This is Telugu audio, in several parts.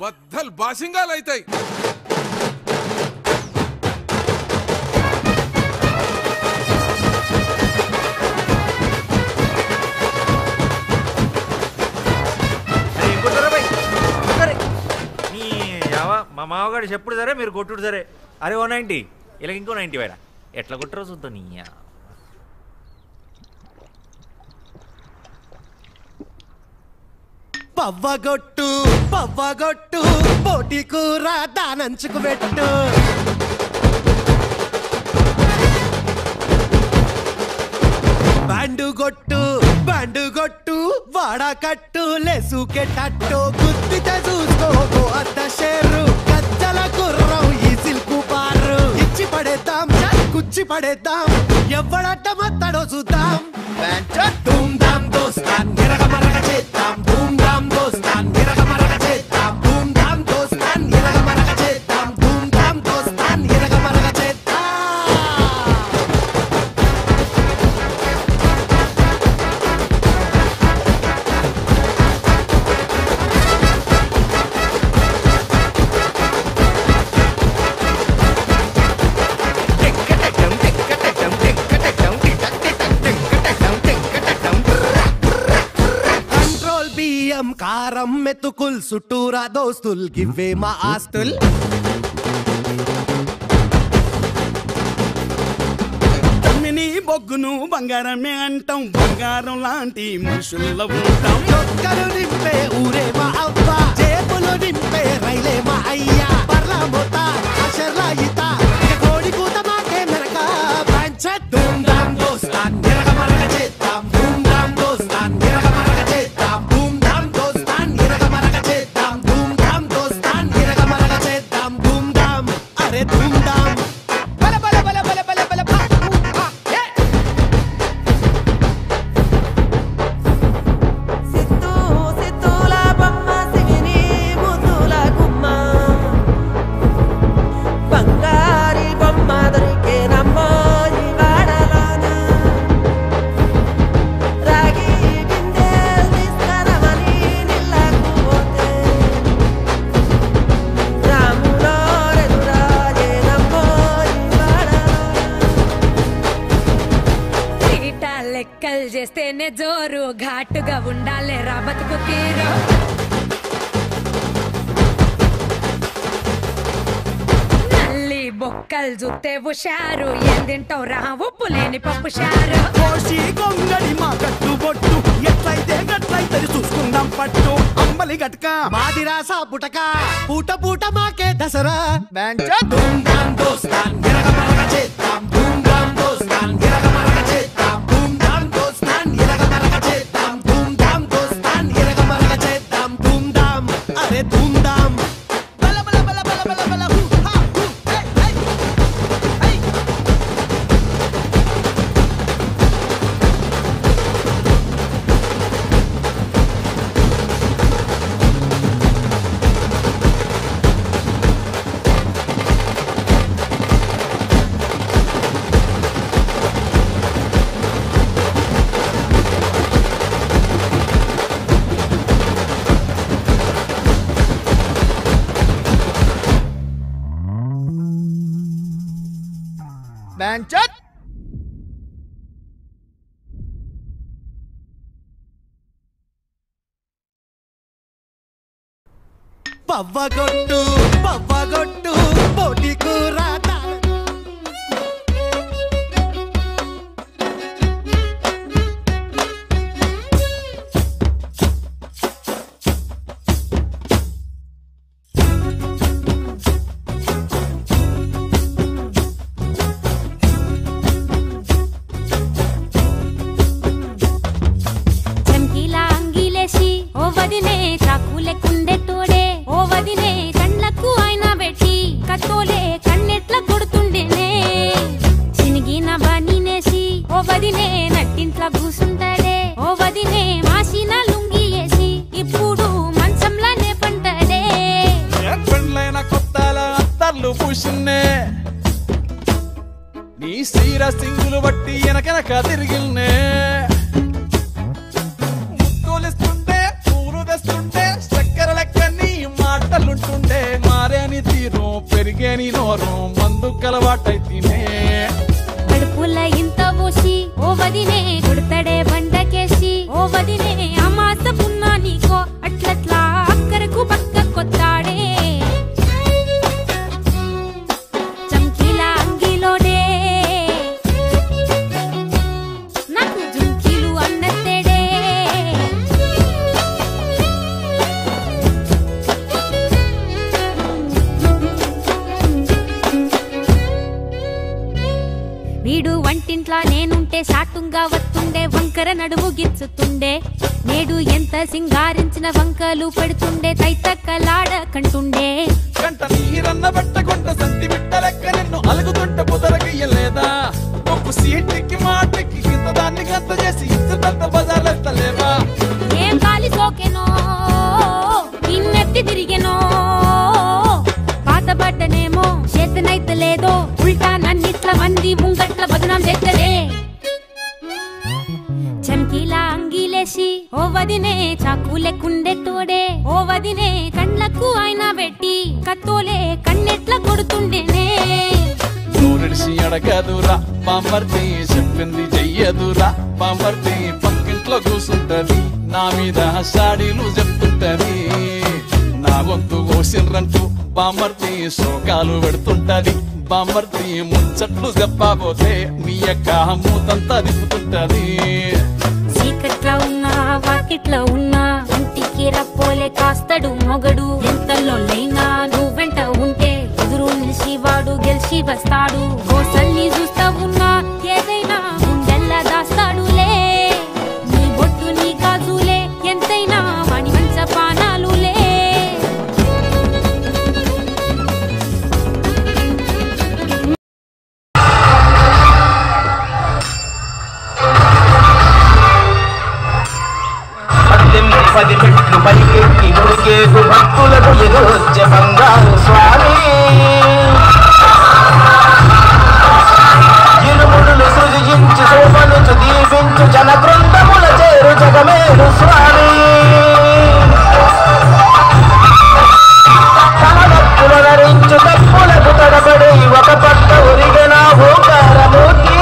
బద్దలు బాసింగాలు అవుతాయి అరే, ఇంకొట్టురా బై. సరే. నీ యావ మా మామగాడు చెప్పుడు సరే మీరు కొట్టుడు సరే అరే ఓ నైంటీ ఇలా ఇంకో నైంటీ వేరా ఎట్లా కొట్టరో చూద్దాం నీ యా. పవ్వగొట్టు పవ్వగొట్టు పోటీ కూర దానంచుకు పెట్టు బ్యాండు కొట్టు బ్యాండు కొట్టు వాడకట్టు లేసుకెట్టట్టు గుద్దితే చూసుకోకు అద్ద షేరు గజ్జల గుర్రం ఈ సిల్కు బారు ఇచ్చి పడేద్దాం కుచ్చి పడేద్దాం ఎవడట్ట మత్తడో చూద్దాం ధూమ్ ధామ్ దోస్తాన్ ఎరగ మరగ చేద్దాం ధూమ్ ధామ్ దోస్తాన్ ఎరగ మరగ చేద్దాం ధూమ్ ధామ్ దోస్తాన్ ఎరగ మరగ చేద్దాం ధూమ్ ధామ్ దోస్తాన్ ఎరగ మరగ చేద్దాం కంట్రోల్ బియ్యం కారం మెతుకుల్ చుట్టూరా దోస్తుల్ గివ్వే మా ఆస్తుల్ తమ్మిని బొగ్గును బంగారమే అంటాం బంగారం లాంటి మనుషుల్లో ఉంటాం డొక్కలు నింపే ఊరే మా అవ్వ జేబులు నింపే రైలే మా అయ్యా పర్లా మోత అషర్లా ఈత ఇక కోడి కూత మాకే మెరక పంచత్ ధూమ్ ధామ్ దోస్తాన్ ఎరగ మరగ చేద్దాం ధూమ్ ధామ్ దోస్తాన్ ఎరగ మరగ చేద్దాం ధూమ్ ధామ్ దోస్తాన్ ఎరగ మరగ చేద్దాం ధూమ్ ధామ్ దోస్తాన్ ఎరగ మరగ చేద్దాం ధూమ్ ధామ్ అరే ధూమ్ ధామ్ బల బల బల బల బల బల బా, ఊ, ఆ, ఏ. సిత్తూ సిత్తూల బొమ్మ సిగిరి ముద్దుల గుమ్మ బంగారి బొమ్మ దొరికేనమ్మో ఈ వాడలోన రాగి బిందె తీసుకురమని నిల్లకు పోతే రాములో రెదురాజేనమ్మో ఈ వాడలోన తీట లెక్కలు చేస్తేనే జోరు ఘాటుగా ఉండాలి రా బతుకు తీరు నల్లి బొక్కలు చూస్తే హుషారు ఏం తింటావు రా ఉప్పు లేని పప్పు షారు కోసి గొంగడి మా కట్టు బొట్టు ఎట్లయితే గట్లయితే చూసుకుందాం పట్టు అంబలి గట్క మాదిరాసా పుటక పూట పూట మాకే దసరా ధూమ్ ధామ్ దోస్తాన్ ఎరగ మరగ చేద్దాం ధూమ్ ధామ్ దోస్తాన్ ఎరగ మరగ చేద్దాం ధూమ్ ధామ్ దోస్తాన్ ఎరగ మరగ చేద్దాం ధూమ్ ధామ్ దోస్తాన్ ఎరగ మరగ చేద్దాం ధూమ్ ధామ్ అరే ధూమ్ ధామ్ బల బల బల బల బల బల హూ హా హూ హే హే హే పవ్వగొట్టు పవ్వగొట్టు పోటీ కూర దాన- చంకీలా అంగిలేసి ఓ వదినే చాకులే కుండెట్టోడే ఓ వదినే కండ్లకు ఆయన పెట్టి కత్తోలే కన్నెట్ల కొడుతుండేనే చినిగిన బనీనేసి ఓ వదినే నట్టింట్ల కూసుంటాడే ఓ వదినే మాసిన లుంగి వేసి ఇప్పుడు మంచంలానే పంటాడే పెళ్ళైన కొత్తల అత్తర్లు పూసిన్నే నీ సీర సింగులు బట్టి వెనకెనక తిరిగిల్నే ముత్తులిస్తుంటే పూలు తెస్తుంటే చక్కెర లెక్క నీ మాటలుంటే నీ నోరు మందు కలవాటైతేనే కడుపుల ఇంత పోసి ఓ వదినే కొడతడే బండకేసి ఓ వదినే అమాసపున్నా నీకో అట్లట్లా అక్కరకు పక్క కొత్తాడే చంకీలా అంగిలోనే నాకు జుంకీలు అన్నత్తేడే వీడు వంటింట్లా నేనుంటే సాటుంగా వస్తుండే వంకర నడుము గిచ్చుతుండే నేడు ఎంత సింగారించిన వంకలు పెడుతుండే తైతక్కలాడ కంటుండే కంట నీరన్న బట్టకుంట సంతి బిట్ట లెక్క నిన్ను అలుగుతుంట పుదరగయ్యలేదా ఒప్పు సీటికి మాటకి ఇంత దాన్ని గంత చేసి ఇంత బజార్లెత్తలేవా ఏం కాలి సోకెనో ఇన్నెత్తి తిరిగెనో పాతబడ్డనేమో చేతనైతే లేదో ఉల్టా నన్నిట్ల మంది ముంగట్ల బదనాం చేస్తదే చమ్కీలా అంగిలేసి ఓ వదినే చాకులెక్కుండే తోడే ఓ వదినే కండ్లకు ఆయన పెట్టి కత్తోలే కన్నెట్ల కొడుతుండేనే నూరిడిసి అడగదురా పామర్తి చెప్పింది చెయ్యదురా పామర్తి పక్కింట్లో కూసుంటది నా మీద సాడీలు చెప్తుంటది నా గొంతు కోసిర్రంటూ బామర్తి శోకాలు పెడుతుంటది బామర్తి ముచ్చట్లు చెప్పబోతే మీ యొక్క మూతంతా తిప్పుతుంటది చీకట్లో ఉన్నా వాకిట్లో ఉన్నా ఇంటికి రప్పోలే కాస్తడు మొగడు ఎంతలో లైనా నువ్వు వెంట ఉంటే ఎదురు నిలిచి వాడు గెలిచి వస్తాడు గోసల్ని చూస్తా ఉన్నా ఏదైనా గుండెల్లా దాస్తాడులే నీ బొట్టు నీ గాజులే ఎంతైనా వాణి మంచ పానాలులే పద్దెనిమిది పది మెట్లు పైకెక్కి మురికేకు భక్తులకు ఎదురొచ్చే బంగారు స్వామి ఇరుముడులు సృజించి శోభనుచు దీపించు జన బృందముల చేరు జగమేరు స్వామి తలనొప్పుల నరించు తప్పులకు తడబడి ఒక పక్క ఉరిగిన ఓకారమూర్తి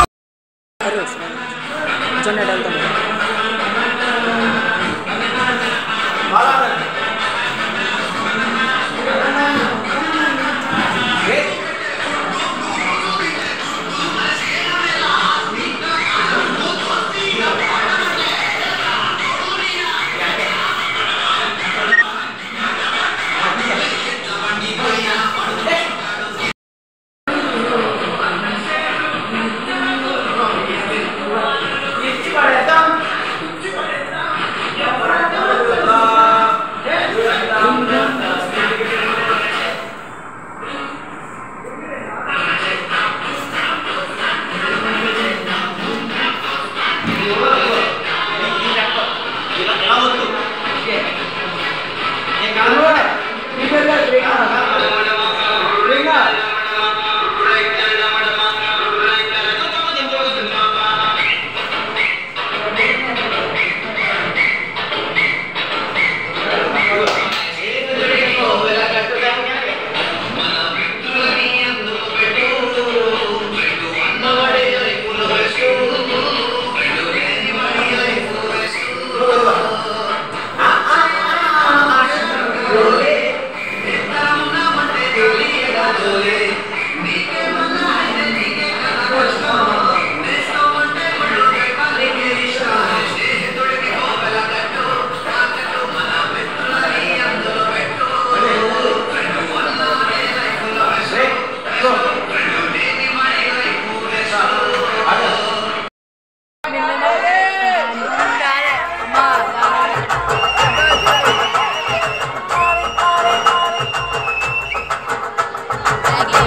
అలాగే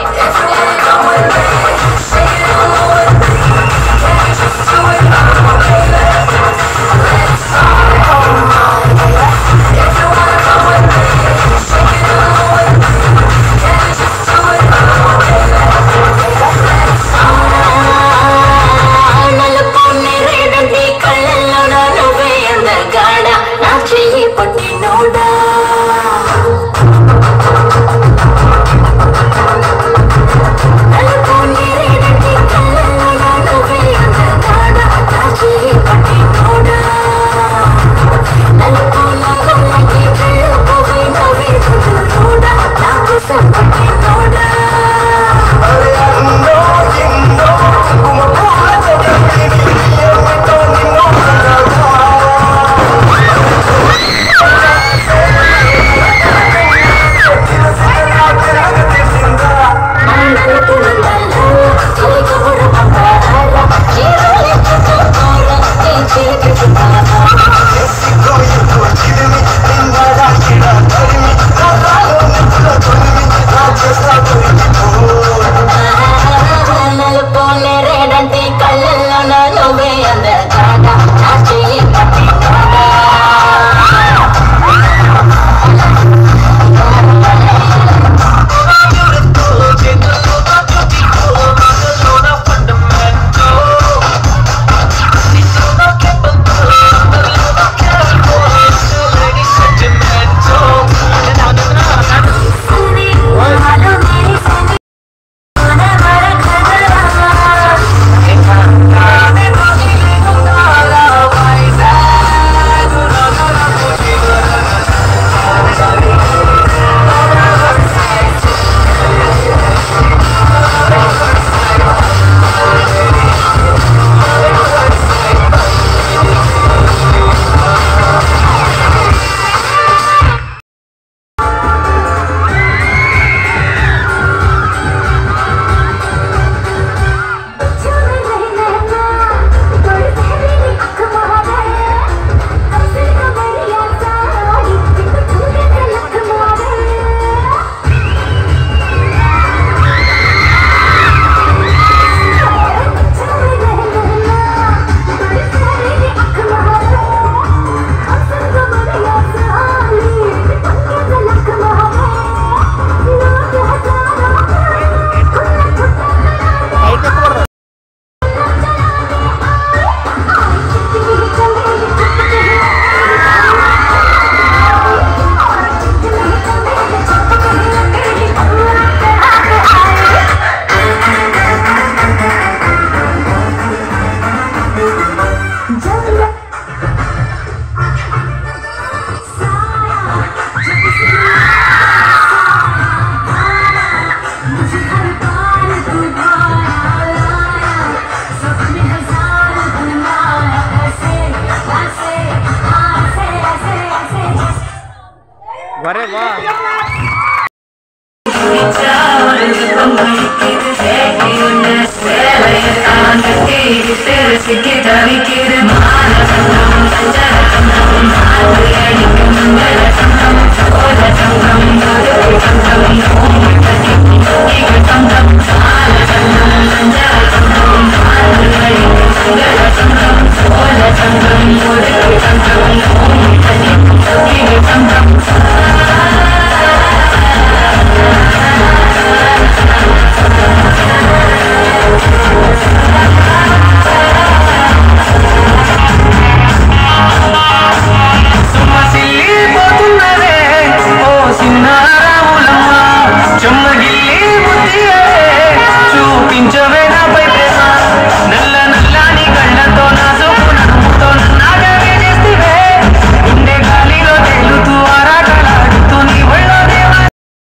చూపించవే నాపై ప్రేమ నల్ల నల్లాని కళ్ళతో నా సొప్పు నడుముతో నాగవే చేస్తే గుండె గాలిలో తేలుతూ ఆరాటలాడుతూ నీ ఒళ్ళో దేవా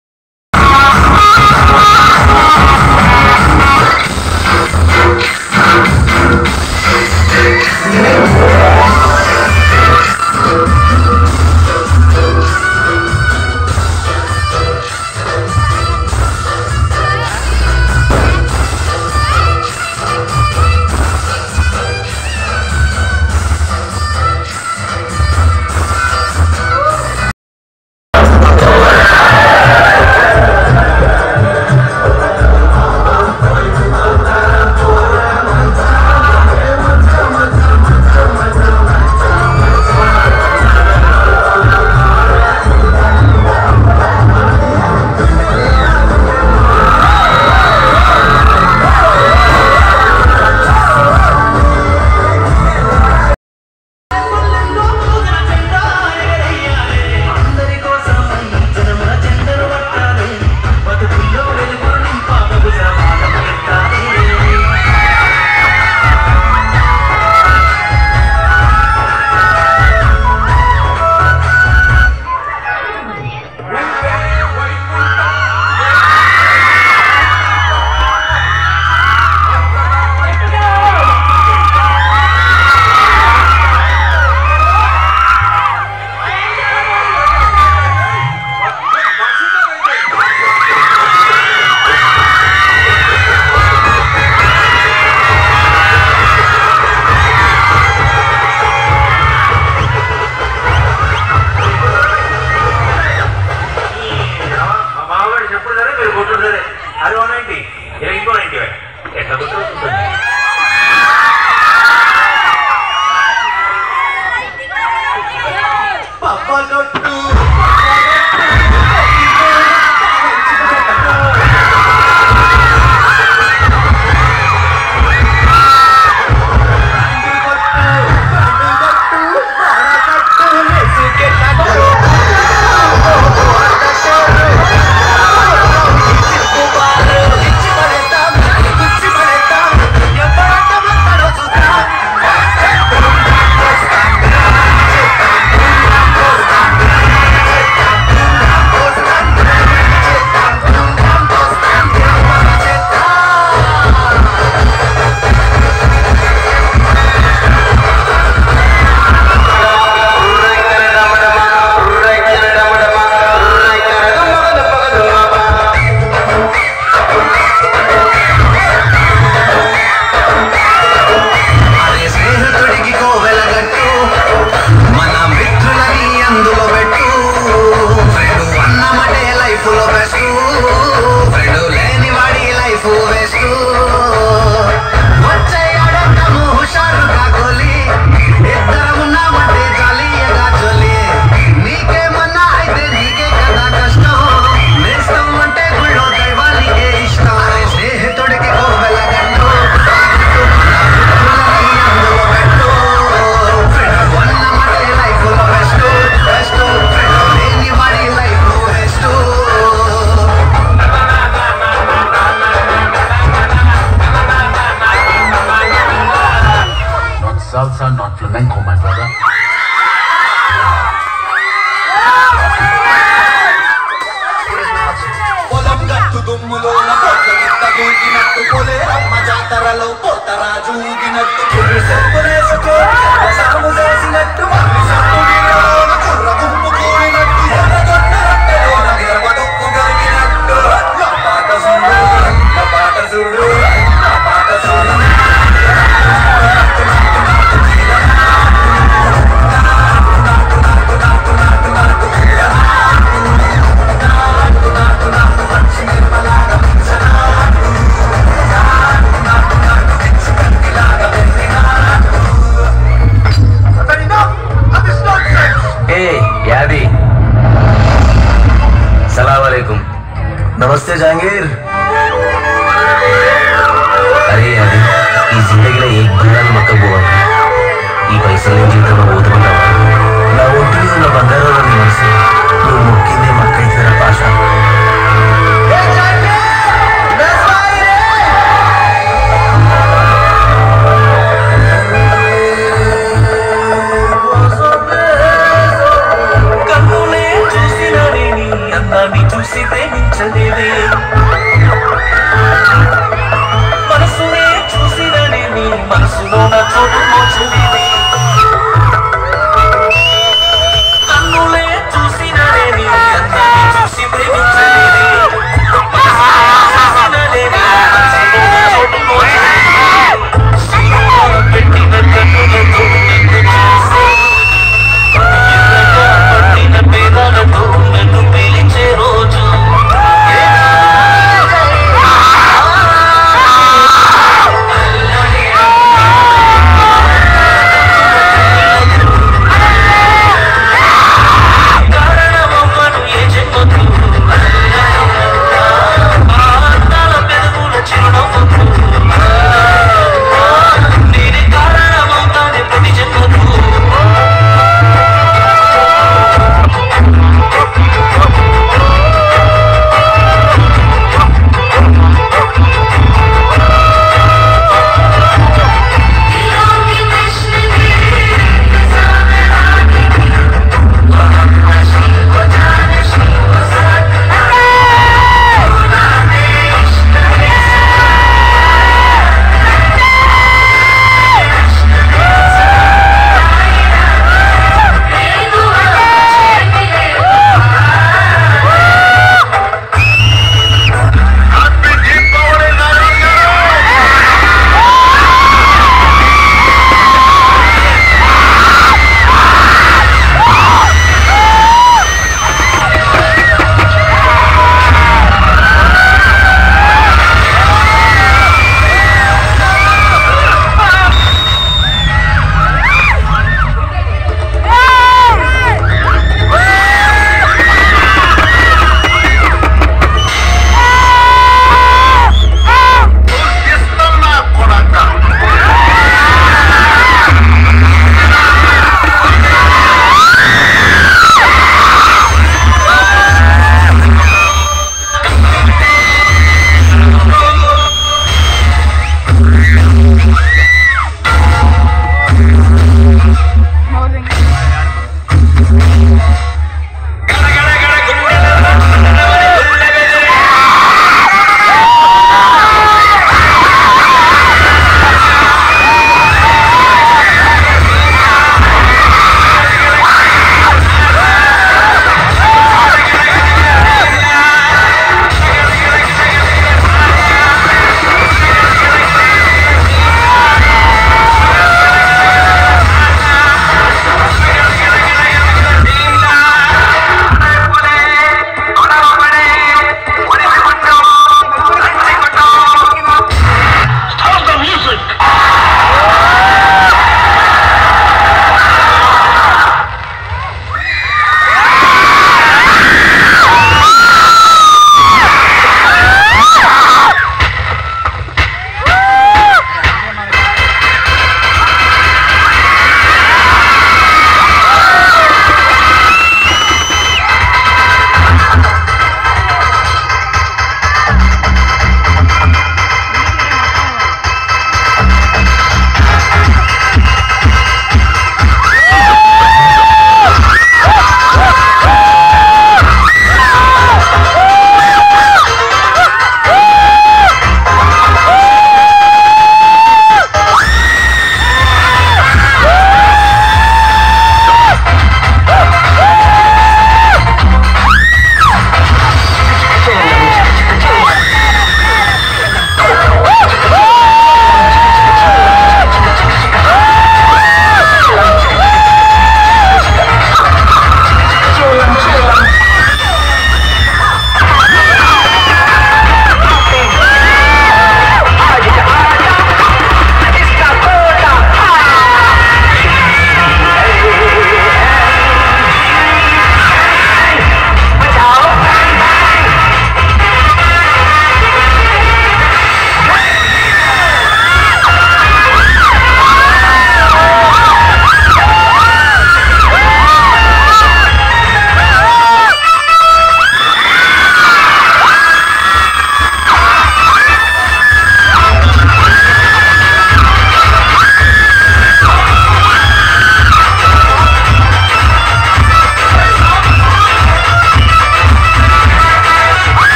మా మామగారు చెప్పుడు సరే మీరు కొట్టుడు సరే అది వన్ నైంటీ ఇలా ఇంకో నైంటీ ఎట్లా కొట్టుడు చూస్తుంది అరే స్నేహితుడికి కోవెలగట్టు మన మిత్రులని అందులో పెట్టు ఫ్రెండ్ అన్నమటే లైఫ్ లో బెస్ట్ ఫ్రెండ్ లేని వాడి లైఫ్ వేస్ట్ వచ్చేయాడము హుషారుగా గోలి ఇద్దరం ఉన్నామంటే జాలీయగా చొలి నీకేమన్నా అయితే నీకే కదా కష్టం నేస్తం అంటే గుళ్ళో దైవానికే ఇష్టం అరే స్నేహితుడికి కోవెలగట్టు Not salsa, not flamenco, my brother. పొలం గట్టు దుమ్ములోన పొట్ట గిట్ట దూకినట్టు పొలేరమ్మ జాతరలో పోతరాజు ఊగినట్టు కుర్రి చెప్పులేసుకో సాము చేసినట్టు మర్రి సత్తు నీళ్ళలోన కుర్ర గుమ్ము కూడినట్టు ఎర్రగొండ రట్టెలోన నిరవ దొక్కు కలిగినట్టు లపాట సుందరం నమస్తే జహాంగీర్ అరే అది ఈ జిందగీలో ఏ గుణాలు మొక్క పోవాలి ఈ పైసలు నేను జీవితంలో పోతుకుంటావా నా ఒంటి మీద ఉన్న బంగారం నీ మనసు నువ్వు మొక్కిందే మక్క ఇతర భాష కన్నులే చూసిననే నీ అందాన్ని చూసి ప్రేమించలేదే మనసునే చూసిననే నీ మనసులో నా చోటు మోచలేదే కన్నులే చూసిననే నీ అందాన్ని చూసి ప్రేమించలేదే మనసునే చూసిననే నీ మనసులో నా చోటు మోచలేదే పెట్టిన కన్నులతో నిన్ను చూసి ఎర్రగా పట్టిన పేదాలతో నన్ను పిలిచే రోజు కారణమమ్మను ఏ జన్మకు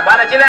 బలచిన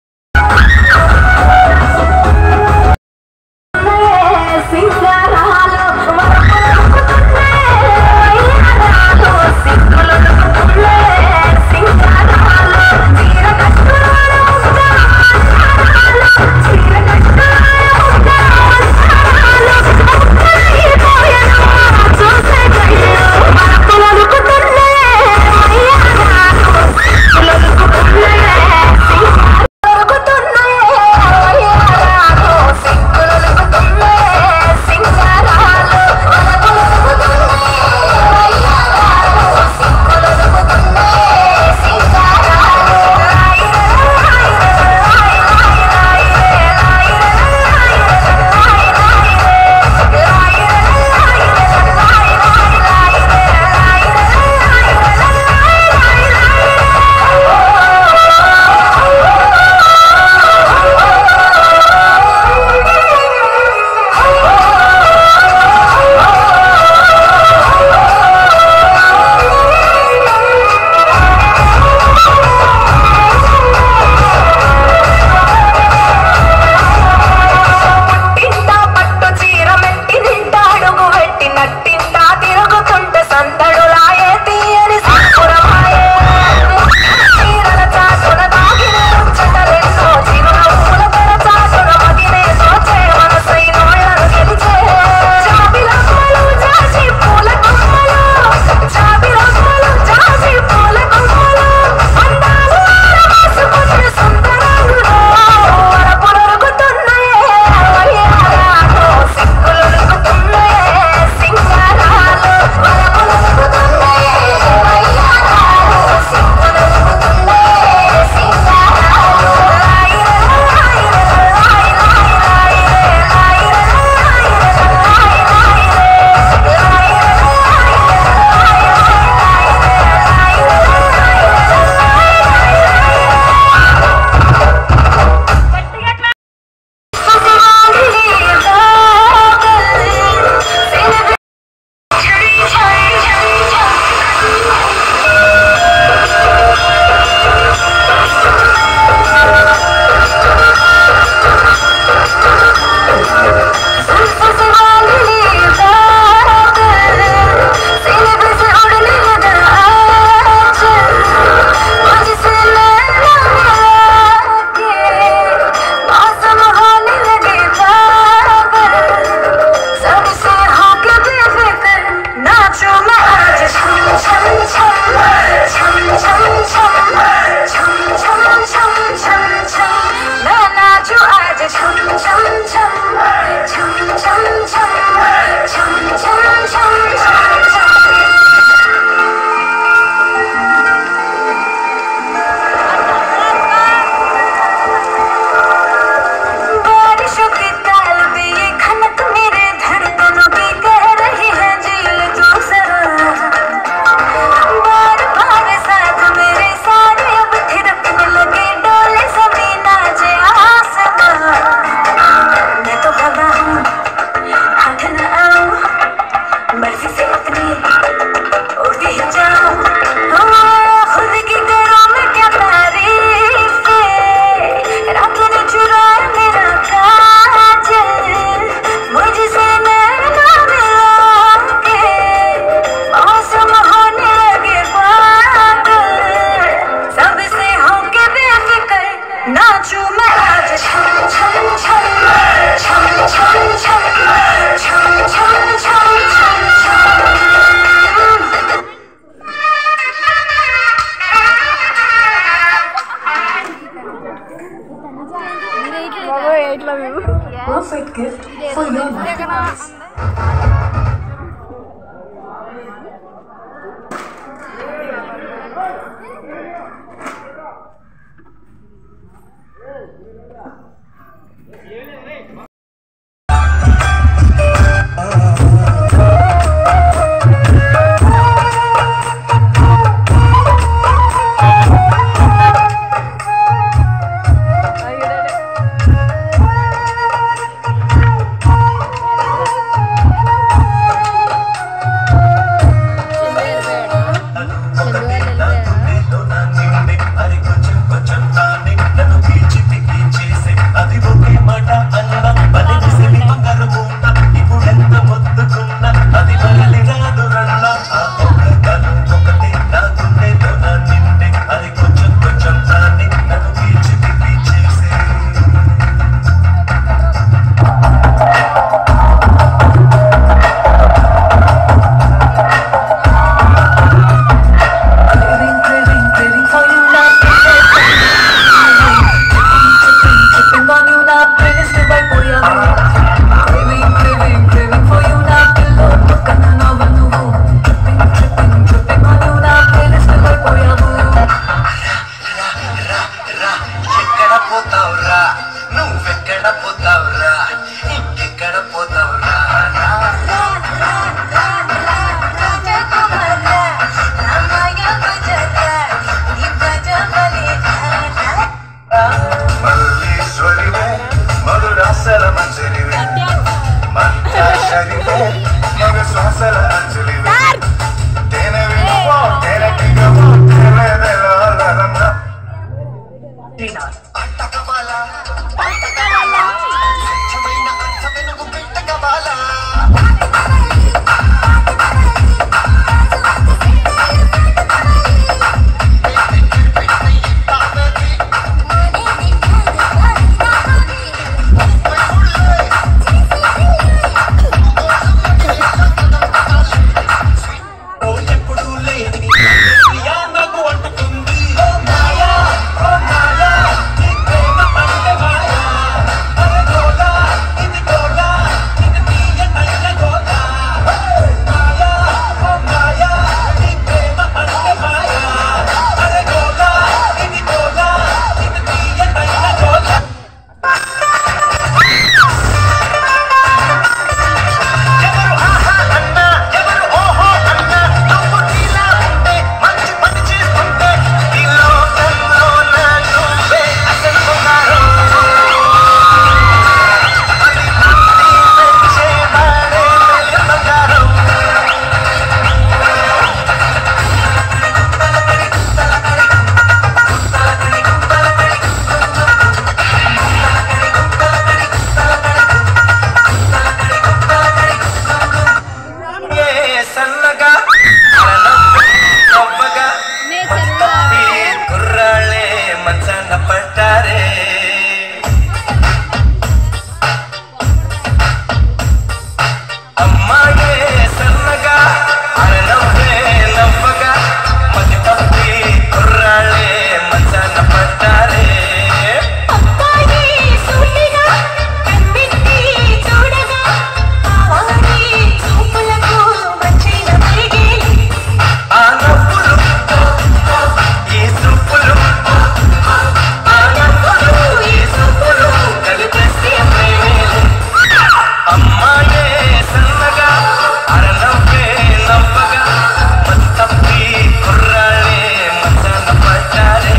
పుట్టింటా పట్టు చీర మెట్టి నిండా అడుగు పెట్టి నట్టింటా తిరుగుతుంటే సందడులాయే తీయని సంపురమాయే చీరల చాటున దాగిన ముచ్చటలెన్నో చిరునవ్వుల తెర చాటున మదినే దోచే మనసై నోళ్ళను గెలిచే జాబిలమ్మలు జాజి పూల కొమ్మలు జాబిలమ్మలు జాజి పూల కొమ్మలు అందాలు ఆరవేసుకున్న సుందరాలులో వరపులొరుగుతున్నాయే వయ్యారాలు సిక్కులొరుగుతున్నాయే సింగారాలు వరపులొరుగుతున్నాయే వయ్యారాలు సిక్కులొరుగుతున్నాయే సింగారాలు नाचो मैं आज छम छम छम छम छम छम छम छम छम छम छम मैं नाचो आज छम छम छम छम छम छम छम छम छम छम छम बारिशों की ताल पे ये खनक मेरे धड़कनों की कह रही है झील तू सरा बार बार साथ मेरे सारे अब थिरकने लगे डोले सभी नाचे आसमां मैं तो हवा हूँ हाथ न आऊं मर्जी से अपनी उड़ती ही जाऊं ओ, खुद की करो मैं क्या तारीफ रात ने चुराया मेरा काजल मुझसे नैना मिला के मौसम होने लगे पागल सबसे होके बेफिक्र नाचूं मैं आज छम छम छम छम छम छम छम छम छम छम छम Perfect gift for your birthday. పోతావురా ఇంకెక్కడ పోతావురా మల్లీశ్వరివే మధురాసల మంజరివే మంత్రాశరివే మగ శ్వాసల అంజలివే తేనె వినువో తేనెకిగవో తేనెదెలాలరన్న అట్టకబాల పట్టకబాల స్వచ్ఛమైన అర్థమెనుగు పెట్టకబాల ఎప్పుడు లేని ప్రియా నాకు అంటుకుంది ఓ మాయా ఓ మాయా నీ ప్రేమ పండే మాయా అరే గోలా ఇది గోలా ఇది తీయనైన గోలా మాయా ఓ మాయా నీ ప్రేమ పండే మాయా అరే గోలా ఇది గోలా ఇది తీయనైన గోలా ఎవరు ఆహా అన్నా ఎవరు ఓహో అన్నా నువ్వు నీలా ఉంటే మంచి పని చేస్తుంటే ఈ లోకంలో నా నువ్వే అసలు బంగారం పది మంది మెచ్చేవాడే మెల్ల బంగారం ఏ సన్నగా నవ్వు నవ్వగా తప్పి కుర్రాళ్ళే మంచాన పడ్డారే అమ్మాయే సన్నగా నవ్వే నవ్వగా మతి తప్పి కుర్రాళ్ళే మంచాన పడ్డారే ఆ నవ్వులు ఈ సూపులు ఆ నవ్వులు ఈ సూపులు కలిపేస్తే ప్రేమేలు అమ్మాయే సన్నగా అరనవ్వే నవ్వగా మతి తప్పి కుర్రాళ్ళే మంచాన పడ్డారే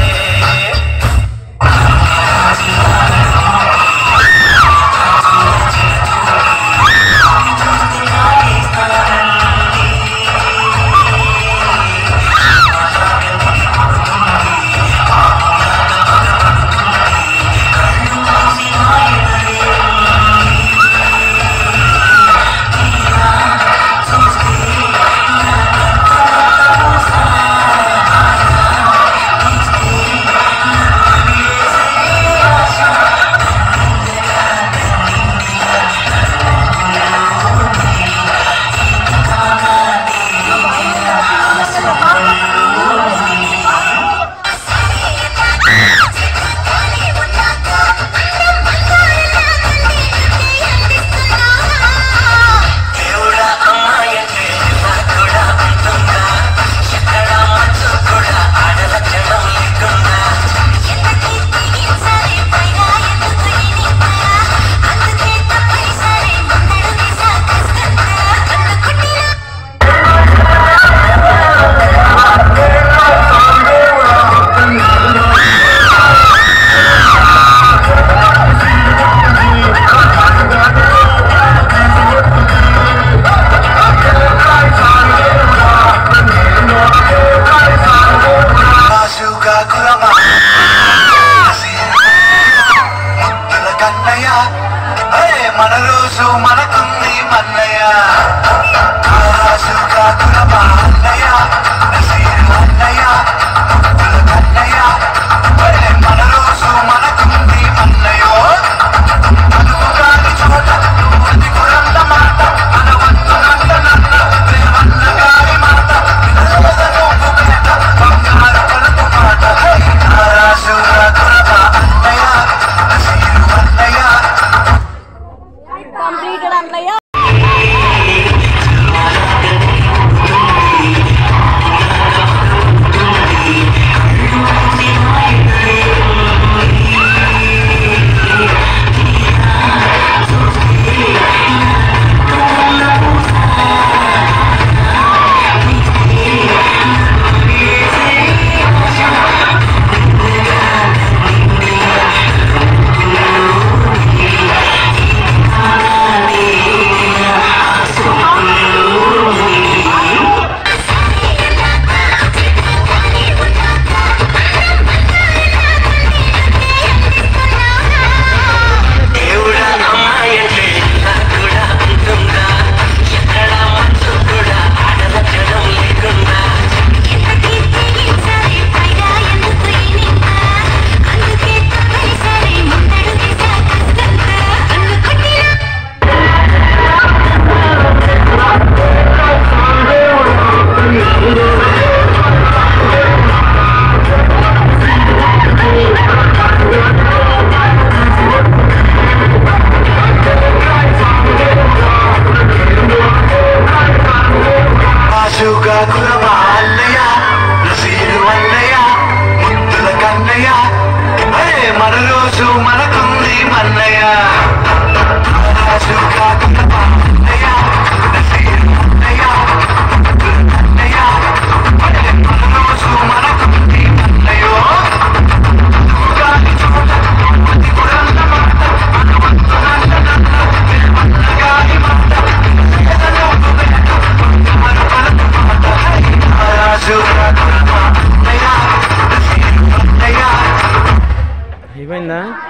దేవుడా అమ్మాయంటే కూడా ఉంటుందా ఎక్కడ మంచు కూడా ఆడల క్షణం లేకుండా రాజుగా కులమా ముద్దుల కన్నయ్య అరే మన రోజు మనకుంది మన్నయ్య రాజుగా కులమా అన్నయ్య నసీరు అన్నయ్య ముద్దుల కన్నయ్య అరే మన రోజు మనకుంది మన్నయ్యో అదుపు కాని చోట నువ్వు కురన్న మాట అనవద్దు నన్న నన్న ప్రేమన్న గారి మాట వినలేద నువ్వు పేట బంగారు కడుపు మాట రాజుగా కులమా అన్నయ్య నసీరు అన్నయ్య కంప్లీటెడ్ అన్నయ్య ఆ రోజు మనకుంది మన్నయ్య రాజు కాకుండా పాపన్నయ్య, నసీరు అన్నయ్య, అన్నయ్య. మన రోజు మనకుంది మన్నయ్యో. గాలి చోట, అది గురంత మాట, అనువంత నంద నంద, వెలువన్న గాలి మాట, ఎదలో గుబెట, మరు పలక మాట. రాజు కాకుండా పాపన్నయ్య, నసీరు అన్నయ్య. అయిపోయిందా